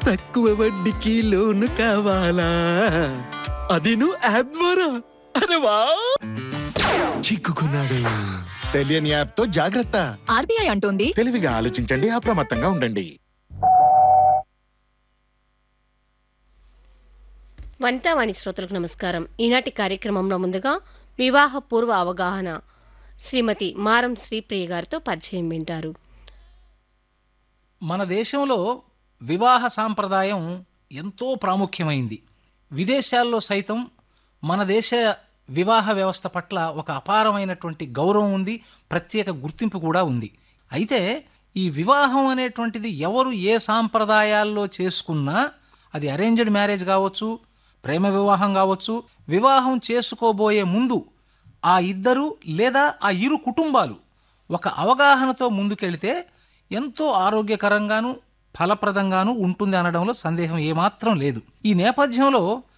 తక్కువ వడ్డీకి లోను కావాలా అది నువ్వు యాప్ ద్వారా అరే వా చిక్కుకున్నాడు తెలియని యాప్ తో జాగ్రత్త ఆర్బీఐ అంటోంది తెలివిగా ఆలోచించండి అప్రమత్తంగా ఉండండి వంటావాణి శ్రోతలకు నమస్కారం ఈనాటి కార్యక్రమంలో ముందుగా వివాహ పూర్వ అవగాహన శ్రీమతి మారం శ్రీప్రియ గారితో పరిచయం వింటారు మన దేశంలో వివాహ సాంప్రదాయం ఎంతో ప్రాముఖ్యమైంది విదేశాల్లో సైతం మన దేశ వివాహ వ్యవస్థ పట్ల ఒక అపారమైనటువంటి గౌరవం ఉంది ప్రత్యేక గుర్తింపు కూడా ఉంది అయితే ఈ వివాహం అనేటువంటిది ఎవరు ఏ సాంప్రదాయాల్లో చేసుకున్నా అది అరేంజ్డ్ మ్యారేజ్ కావచ్చు ప్రేమ వివాహం కావచ్చు వివాహం చేసుకోబోయే ముందు ఆ ఇద్దరు లేదా ఆ ఇరు కుటుంబాలు ఒక అవగాహనతో ముందుకెళితే ఎంతో ఆరోగ్యకరంగాను ఫలప్రదంగాను ఉంటుంది అనడంలో సందేహం ఏమాత్రం లేదు ఈ నేపథ్యంలో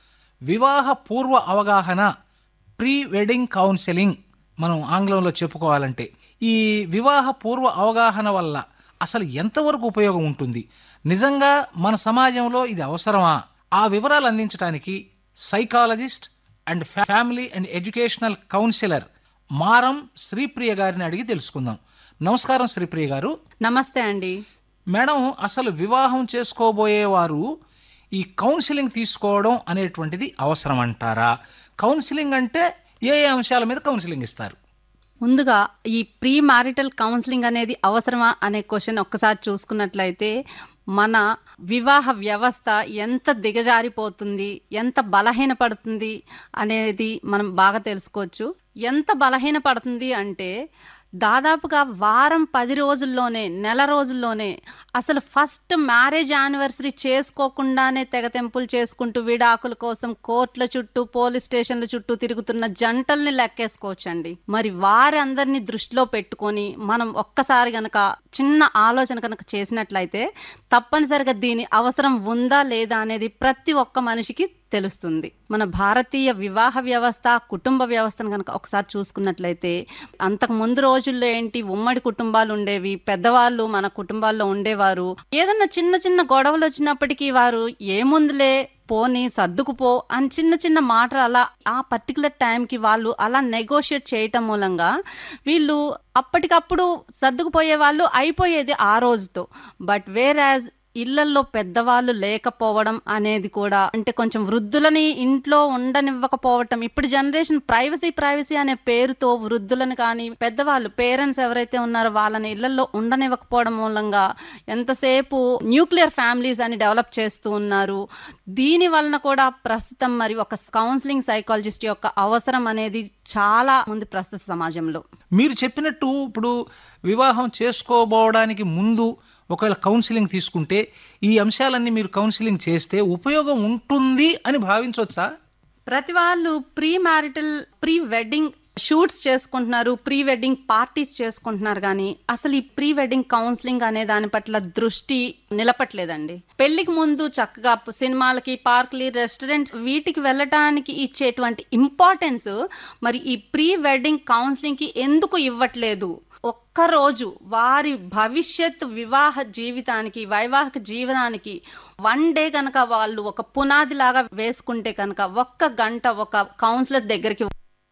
వివాహ పూర్వ అవగాహన ప్రీ వెడ్డింగ్ కౌన్సెలింగ్ మనం ఆంగ్లంలో చెప్పుకోవాలంటే ఈ వివాహ పూర్వ అవగాహన వల్ల అసలు ఎంతవరకు ఉపయోగం ఉంటుంది నిజంగా మన సమాజంలో ఇది అవసరమా ఆ వివరాలు అందించడానికి psychologist and family and educational counsellor Maram Sripriya గారిని అడిగి తెలుసుకుందాం నమస్కారం శ్రీప్రియ గారు నమస్తే అండి మేడం అసలు వివాహం చేసుకోబోయేవారు ఈ కౌన్సిలింగ్ తీసుకోవడం అనేటువంటిది అవసరం అంటారా కౌన్సిలింగ్ అంటే ఏ ఏ అంశాల మీద కౌన్సిలింగ్ ఇస్తారు ముందుగా ఈ ప్రీ మ్యారిటల్ కౌన్సిలింగ్ అనేది అవసరమా అనే క్వశ్చన్ ఒక్కసారి చూసుకున్నట్లయితే మన వివాహ వ్యవస్థ ఎంత దిగజారిపోతుంది ఎంత బలహీనపడుతుంది అనేది మనం బాగా తెలుసుకోవచ్చు ఎంత బలహీనపడుతుంది అంటే దాదాపుగా వారం పది రోజుల్లోనే నెల రోజుల్లోనే అసలు ఫస్ట్ మ్యారేజ్ యానివర్సరీ చేసుకోకుండానే తెగతెంపులు చేసుకుంటూ విడాకుల కోసం కోర్టుల చుట్టూ పోలీస్ స్టేషన్ల చుట్టూ తిరుగుతున్న జంటల్ని లెక్కేసుకోవచ్చండి మరి వారందరినీ దృష్టిలో పెట్టుకొని మనం ఒక్కసారి గనక చిన్న ఆలోచన కనుక చేసినట్లయితే తప్పనిసరిగా దీని అవసరం ఉందా లేదా అనేది ప్రతి ఒక్క మనిషికి తెలుస్తుంది మన భారతీయ వివాహ వ్యవస్థ కుటుంబ వ్యవస్థను కనుక ఒకసారి చూసుకున్నట్లయితే అంతకు ముందు రోజుల్లో ఏంటి ఉమ్మడి కుటుంబాలు ఉండేవి పెద్దవాళ్ళు మన కుటుంబాల్లో ఉండేవారు ఏదన్నా చిన్న చిన్న గొడవలు వచ్చినప్పటికీ వారు ఏముందులే పోని సర్దుకుపో అని చిన్న చిన్న మాటలు అలా ఆ పర్టికులర్ టైంకి వాళ్ళు అలా నెగోషియేట్ చేయటం మూలంగా వీళ్ళు అప్పటికప్పుడు సర్దుకుపోయే వాళ్ళు అయిపోయేది ఆ రోజుతో బట్ వేర్ యాజ్ ఇళ్లల్లో పెద్దవాళ్ళు లేకపోవడం అనేది కూడా అంటే కొంచెం వృద్ధులని ఇంట్లో ఉండనివ్వకపోవటం ఇప్పుడు జనరేషన్ ప్రైవసీ ప్రైవసీ అనే పేరుతో వృద్ధులను కానీ పెద్దవాళ్ళు పేరెంట్స్ ఎవరైతే ఉన్నారో వాళ్ళని ఇళ్లలో ఉండనివ్వకపోవడం మూలంగా ఎంతసేపు న్యూక్లియర్ ఫ్యామిలీస్ అని డెవలప్ చేస్తూ ఉన్నారు దీని వలన కూడా ప్రస్తుతం మరి ఒక కౌన్సిలింగ్ సైకాలజిస్ట్ యొక్క అవసరం అనేది చాలా ఉంది ప్రస్తుత సమాజంలో మీరు చెప్పినట్టు ఇప్పుడు వివాహం చేసుకోబోవడానికి ముందు ఒకవేళ కౌన్సిలింగ్ తీసుకుంటే ఈ అంశాలన్నీ మీరు కౌన్సిలింగ్ చేస్తే ఉపయోగం ఉంటుంది అని భావించవచ్చా ప్రతి వాళ్ళు pre marital pre wedding shoots చేసుకుంటున్నారు ప్రీ వెడ్డింగ్ పార్టీస్ చేసుకుంటున్నారు కానీ అసలు ఈ ప్రీ వెడ్డింగ్ కౌన్సిలింగ్ అనే దాని పట్ల దృష్టి నిలపట్లేదండి పెళ్లికి ముందు చక్కగా సినిమాలకి పార్కులు రెస్టారెంట్స్ వీటికి వెళ్ళటానికి ఇచ్చేటువంటి ఇంపార్టెన్స్ మరి ఈ ప్రీ వెడ్డింగ్ కౌన్సిలింగ్ కి ఎందుకు ఇవ్వట్లేదు ఒక్కరోజు వారి భవిష్యత్ వివాహ జీవితానికి వైవాహిక జీవనానికి వన్ డే కనుక వాళ్ళు ఒక పునాది లాగా వేసుకుంటే కనుక ఒక్క గంట ఒక కౌన్సిలర్ దగ్గరికి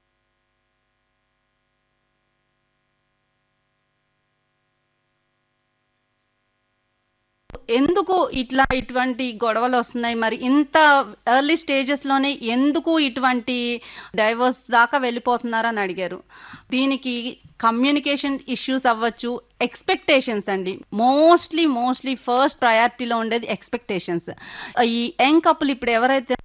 ఎందుకు ఇట్లా ఇటువంటి గొడవలు వస్తున్నాయి మరి ఇంత ఎర్లీ స్టేజెస్ లోనే ఎందుకు ఇటువంటి డైవర్స్ దాకా వెళ్ళిపోతున్నారని అడిగారు దీనికి కమ్యూనికేషన్ ఇష్యూస్ అవ్వచ్చు ఎక్స్పెక్టేషన్స్ అండి మోస్ట్లీ మోస్ట్లీ ఫస్ట్ ప్రయారిటీలో ఉండేది ఎక్స్పెక్టేషన్స్ ఈ యంగ్ కపుల్ ఇప్పుడు ఎవరైతే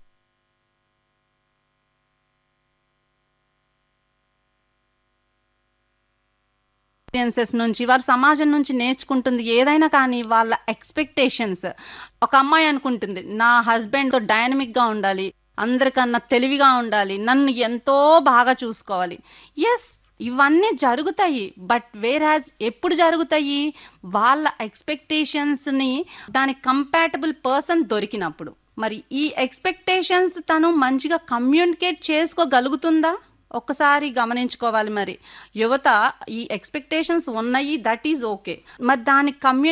ఎక్స్పీరియన్సెస్ నుంచి వారు సమాజం నుంచి నేర్చుకుంటుంది ఏదైనా కానీ వాళ్ళ ఎక్స్పెక్టేషన్స్ ఒక అమ్మాయి అనుకుంటుంది నా హస్బెండ్ తో డైనమిక్ గా ఉండాలి అందరికన్నా తెలివిగా ఉండాలి నన్ను ఎంతో బాగా చూసుకోవాలి ఎస్ ఇవన్నీ జరుగుతాయి బట్ వేర్ హ్యాజ్ ఎప్పుడు జరుగుతాయి వాళ్ళ ఎక్స్పెక్టేషన్స్ ని దానికి కంపాటబుల్ పర్సన్ దొరికినప్పుడు మరి ఈ ఎక్స్పెక్టేషన్స్ తను మంచిగా కమ్యూనికేట్ చేసుకోగలుగుతుందా ఒక్కసారి గమనించుకోవాలి మరి యువత ఈ ఎక్స్పెక్టేషన్స్ ఉన్నాయి దట్ ఈజ్ ఓకే మరి దాని కమ్యూ